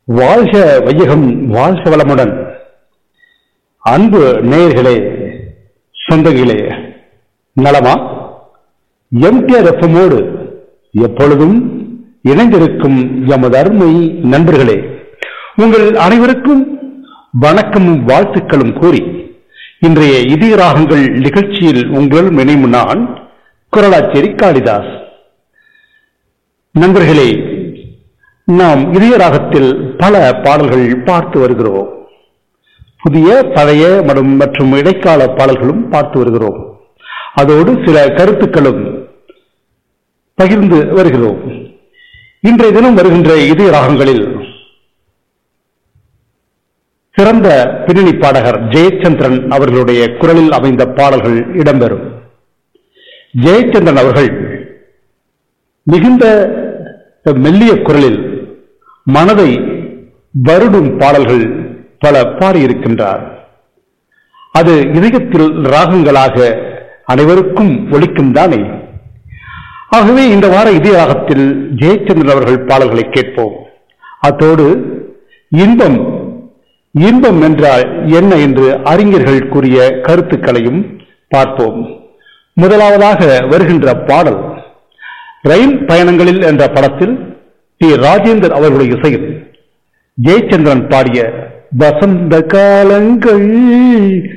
வாழ்க வையகம் வாழ்க வளமுடன் அன்பு நேயர்களே சொந்தங்களே நலமா எம்டிஆர் எஃப்எம்மோடு எப்பொழுதும் இணைந்திருக்கும் எமது அருமை நண்பர்களே உங்கள் அனைவருக்கும் வணக்கமும் வாழ்த்துக்களும் கூறி இன்றைய இதய ராகங்கள் நிகழ்ச்சியில் உங்களுடன் இணையும் நான் குரலாச்சேரி காளிதாஸ் நண்பர்களே நாம் இதய ராகத்தில் பல பாடல்கள் பார்த்து வருகிறோம் புதிய பழைய மற்றும் மற்றும் இடைக்கால பாடல்களும் பார்த்து வருகிறோம் அதோடு சில கருத்துக்களும் பகிர்ந்து வருகிறோம் இன்றைய தினம் வருகின்ற இதய ராகங்களில் சிறந்த பின்னணி பாடகர் ஜெயச்சந்திரன் அவர்களுடைய குரலில் அமைந்த பாடல்கள் இடம்பெறும் ஜெயச்சந்திரன் அவர்கள் மிகுந்த மெல்லிய குரலில் மனதை வருடும் பாடல்கள் பல பாடியிருக்கின்றார் அது இதயத்தில் ராகங்களாக அனைவருக்கும் ஒலிக்கும் தானே ஆகவே இந்த வார இதய ராகத்தில் ஜெயச்சந்திரன் அவர்கள் பாடல்களை கேட்போம் அத்தோடு இன்பம் இன்பம் என்றால் என்ன என்று அறிஞர்கள் கூறிய கருத்துக்களையும் பார்ப்போம் முதலாவதாக வருகின்ற பாடல் ரயில் பயணங்களில் என்ற படத்தில் டி ராஜேந்தர் அவர்களுடைய இசையில் ஜெயச்சந்திரன் பாடிய வசந்த காலங்கள்